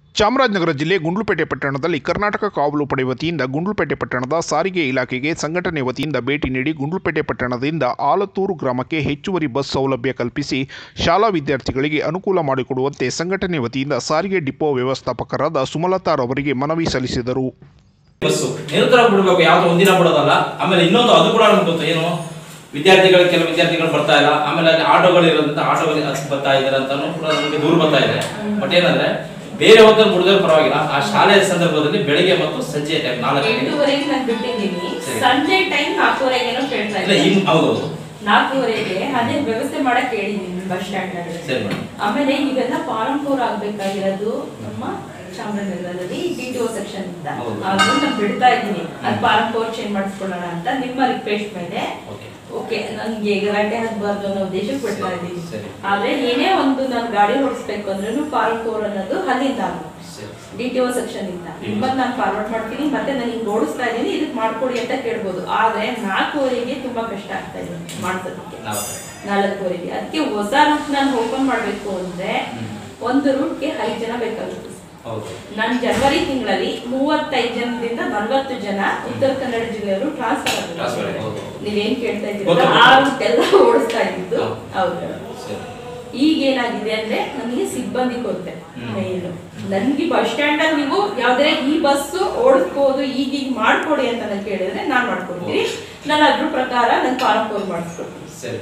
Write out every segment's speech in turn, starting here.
ಚಾಮರಾಜನಗರ ಜಿಲ್ಲೆ ಗುಂಡ್ಲುಪೇಟೆ ಪಟ್ಟಣದಲ್ಲಿ ಕರ್ನಾಟಕ ಕಾವಲು ಪಡೆ ವತಿಯಿಂದ ಗುಂಡ್ಲುಪೇಟೆ ಪಟ್ಟಣದ ಸಾರಿಗೆ ಇಲಾಖೆಗೆ ಸಂಘಟನೆ ವತಿಯಿಂದ ಭೇಟಿ ನೀಡಿ ಗುಂಡ್ಲುಪೇಟೆ ಪಟ್ಟಣದಿಂದ ಆಲತ್ತೂರು ಗ್ರಾಮಕ್ಕೆ ಹೆಚ್ಚುವರಿ ಬಸ್ ಸೌಲಭ್ಯ ಕಲ್ಪಿಸಿ ಶಾಲಾ ವಿದ್ಯಾರ್ಥಿಗಳಿಗೆ ಅನುಕೂಲ ಮಾಡಿಕೊಡುವಂತೆ ಸಂಘಟನೆ ವತಿಯಿಂದ ಸಾರಿಗೆ ಡಿಪೋ ವ್ಯವಸ್ಥಾಪಕರಾದ ಸುಮಲತಾರವರಿಗೆ ಮನವಿ ಸಲ್ಲಿಸಿದರು ಬಸ್ಸು ನಿರಂತರ ಬಿಡಬೇಕು ಯಾವ್ದು ಒಂದಿನ ಬಿಡೋದಲ್ಲ ಆಮೇಲೆ ಇನ್ನೊಂದು ಅದು ಕೂಡ ನಮ್ಗೆ ಗೊತ್ತು ಏನು ವಿದ್ಯಾರ್ಥಿಗಳು ಕೆಲವು ವಿದ್ಯಾರ್ಥಿಗಳು ಬರ್ತಾ ಇಲ್ಲ ಆಮೇಲೆ ಅಲ್ಲಿ ಆಟೋಗಳು ಇರೋದ್ರಿಂದ ಆಟೋಗಳು ಹತ್ತಿ ಬರ್ತಾ ಇದ್ದಾರೆ ಅಂತಾನು ಕೂಡ ನಮಗೆ ದೂರ ಬರ್ತಾ ಇದೆ ಬಟ್ ಏನಂದ್ರೆ ಬೇರೆ ಹೊತ್ತಲ್ಲಿ ಬಿಡಿದ್ರೆ ಪರವಾಗಿಲ್ಲ ಆ ಶಾಲೆಯ ಸಂದರ್ಭದಲ್ಲಿ ಬೆಳಿಗ್ಗೆ ಮತ್ತು ಸಂಜೆ ಟೈಮ್ ನಾಲ್ಕು ಗಂಟೆಗೆ ಎಂಟೂವರೆಗೆ ನಾನು ಬಿಟ್ಟಿದ್ದೀನಿ ಸರಿ. ಸಂಜೆ ಟೈಮ್ ನಾಲ್ಕೂವರೆಗೇನೋ ಕೇಳ್ತಾ ಇಲ್ಲ ಇದ್ದೀನಿ ಇನ್ ಹೌದೌದು ನಾಲ್ಕೂವರೆಗೆ ಅದೇ ವ್ಯವಸ್ಥೆ ಮಾಡಕ್ ಹೇಳಿದೀನಿ ಬಸ್ ಸ್ಟ್ಯಾಂಡ್ ನಲ್ಲಿ ಸರಿ ಮೇಡಮ್ ಆಮೇಲೆ ಈಗೆಲ್ಲ ಪಾರಂಪೂರ್ ಆಗ್ಬೇಕಾಗಿರೋದು ನಮ್ಮ ಚಾಮರಾಜನಗರದಲ್ಲಿ ಡಿ ಟಿ ಒ ಸೆಕ್ಷನ್ ಇಂದ ಹೌದು. ಅದನ್ನ ನಾನು ಬಿಡ್ತಾ ಇದ್ದೀನಿ ಅದು ಪಾರಂಪೂರ್ ಚೇಂಜ್ ಮಾಡಿಸ್ಕೊಳ್ಳೋಣ ಅಂತ ನಿಮ್ಮ ರಿಕ್ವೆಸ್ಟ್ ಮೇಲೆ ಓಕೆ ಓಕೆ ನನ್ಗೆ ಗಲಾಟೆ ಆಗ್ಬಾರ್ದು ಅನ್ನೋ ಉದ್ದೇಶಕ್ಕೆ ಬಿಡ್ತಾ ಇದ್ದೀನಿ ಸರಿ. ಆದ್ರೆ ಏನೇ ಒಂದು ನಾನು ಗಾಡಿ ಓಡಿಸ್ಬೇಕು ಅಂದ್ರೂ ಪಾರಂಪೂರ್ ಅನ್ನೋದು ಅಲ್ಲಿಂದ ಆಗುತ್ತೆ ಸರಿ ಡಿ ಟಿ ಒ ಸೆಕ್ಷನ್ ಇಂದ ನಿಮ್ಮನ್ನ ನಾನು ಫಾರ್ವರ್ಡ್ ಮಾಡ್ತೀನಿ ಮತ್ತೆ ನಾನು ಹಿಂಗ್ ಓಡಿಸ್ತಾ ಇದ್ದೀನಿ ಇದಕ್ಕೆ ಮಾಡ್ಕೊಡಿ ಅಂತ ಕೇಳ್ಬೋದು ಆದ್ರೆ ನಾಲ್ಕೂವರೆಗೆ ತುಂಬಾ ಕಷ್ಟ ಆಗ್ತಾ ಇದೆ ಮಾಡ್ಸೋದಕ್ಕೆ ನಾವು ನಾಲ್ಕೂವರೆಗೆ ಅದಕ್ಕೆ ಹೊಸ ರೂಟ್ ನಾನು ಓಪನ್ ಮಾಡ್ಬೇಕು ಅಂದ್ರೆ ಒಂದು ರೂಟ್ಗೆ ಐದು ಜನ ಬೇಕಾಗುತ್ತೆ ಹೌದು ನಾನು ಜನವರಿ ತಿಂಗಳಲ್ಲಿ ಮೂವತ್ತೈದು ಜನದಿಂದ ನಲವತ್ತು ಜನ ಉತ್ತರ ಕನ್ನಡ ಜಿಲ್ಲೆಯವರು ಟ್ರಾನ್ಸ್ಫರ್ Transfer, ಆಗಿದ್ದಾರೆ ಹೌದು. ನೀವೇನ್ ಕೇಳ್ತಾ ಗೊತ್ತು, ಇದ್ದೀರಾ ಗೊತ್ತು. ಆ ರೂಟ್ ಎಲ್ಲ ಓಡಿಸ್ತಾ ಇದ್ದಿದ್ದು ಹೌದು. ಹೌದು ಸರಿ ಈಗ ಏನಾಗಿದೆ ಅಂದ್ರೆ ನನಗೆ ಸಿಬ್ಬಂದಿ ಕೊರತೆ ಹ್ಮ್. ಮೇನ್ ನನ್ಗೆ ಬಸ್ ಸ್ಟ್ಯಾಂಡ್ ಅಲ್ಲಿ ನೀವು ಯಾವ್ದೇ ಈ ಬಸ್ ಓಡಿಸ್ಬೋದು ಈಗ ಈಗ ಮಾಡ್ಕೊಡಿ ಅಂತ ನಾನು ಕೇಳಿದ್ರೆ ನಾನ್ ಮಾಡ್ಕೊಡ್ತೀನಿ ನಾನು ಅದ್ರ ಪ್ರಕಾರ ನಾನು ಪಾರಂಪೂರ್ ಮಾಡಿಸ್ಕೊಡ್ತೀನಿ ಸರಿ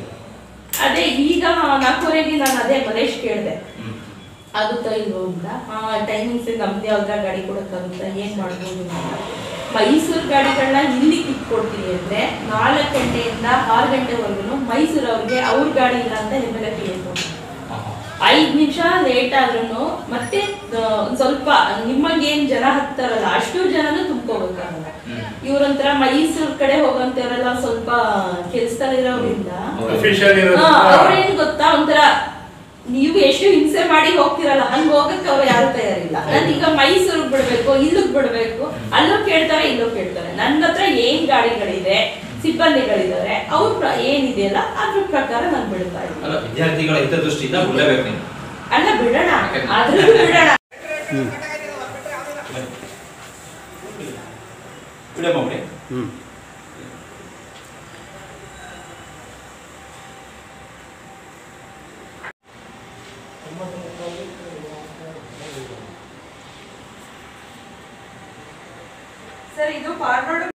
ಅದೇ ಈಗ ನಾಲ್ಕೂವರೆಗೆ ನಾನು ಅದೇ ಮಲೇಶ್ ಕೇಳಿದೆ ಹ್ಮ್ ಆಗುತ್ತಾ ಇಲ್ವೋ ಅಂತ ಟೈಮಿಂಗ್ಸ್ ನಮ್ದು ಯಾವ್ದಾರ ಗಾಡಿ ಕೊಡಕ್ಕಾಗುತ್ತಾ ಏನ್ ಮಾಡ್ಬೋದು ಅಂತ ಮೈಸೂರು ಗಾಡಿಗಳನ್ನ ಇಲ್ಲಿ ಕಿತ್ಕೊಡ್ತೀನಿ ಅಂದ್ರೆ ನಾಲ್ಕು ಗಂಟೆಯಿಂದ ಆರು ಗಂಟೆವರೆಗೂ ಮೈಸೂರು ಅವ್ರಿಗೆ ಅವ್ರ ಗಾಡಿ ಇಲ್ಲ ಅಂತ ಎಮ್ ಎಲ್ ಎ ಹಾ, ಹಾ. ಐದ್ ನಿಮಿಷ ಲೇಟ್ ಆದ್ರೂ ಮತ್ತೆ ಆ, ಒಂದ್ ಸ್ವಲ್ಪ ನಿಮಗೇನ್ ಜನ ಹತ್ತಾರಲ್ಲ ಅಷ್ಟು ಜನನು ತುಂಬ್ಕೋಬೇಕಾಗಲ್ಲ ಹ್ಮ್. ಇವ್ರೊಂಥರ ಮೈಸೂರ್ ಕಡೆ ಹೋಗಂತವ್ರೆಲ್ಲ ಸ್ವಲ್ಪ ಕೆಲ್ಸದಲ್ಲಿರೋದ್ರಿಂದ Official ಇರೋದ್ರಿಂದ. ಅವ್ರೇನ್ ಗೊತ್ತಾ ಒಂಥರ ನೀವು ಎಷ್ಟು ಹಿಂಸೆ ಮಾಡಿ ಹೋಗ್ತಿರಲ್ಲ ಹಂಗ ಹೋಗಕ್ಕೆ ಅವ್ರು ಯಾರು ತಯಾರಿಲ್ಲ ನಾನೀಗ ಮೈಸೂರಿಗೆ ಬಿಡ್ಬೇಕು ಇಲ್ಲಿಗ್ ಬಿಡ್ಬೇಕು ಅಲ್ಲೂ ಕೇಳ್ತಾರೆ ಇಲ್ಲೂ ಕೇಳ್ತಾರೆ ನನ್ನ ಹತ್ರ ಏನ್ ಗಾಡಿಗಳಿದೆ ಸಿಬ್ಬಂದಿಗಳಿದ್ದಾರೆ ಅವ್ರ ಪ್ರ- ಏನಿದೆಯಲ್ಲ ಅದ್ರ ಪ್ರಕಾರ ನಾನು ಬಿಡ್ತಾ ಇದ್ದೀನಿ ಅಲ್ಲ ವಿದ್ಯಾರ್ಥಿಗಳ ಹಿತದೃಷ್ಟಿಯಿಂದ ಬಿಡಲೇಬೇಕು ನೀವು ಅಲ್ಲ ಬಿಡೋಣ ಆದ್ರೂ ಬಿಡೋಣ ವಿಡಿಯೋ ಮಾಡಿ ಹ್ಮ್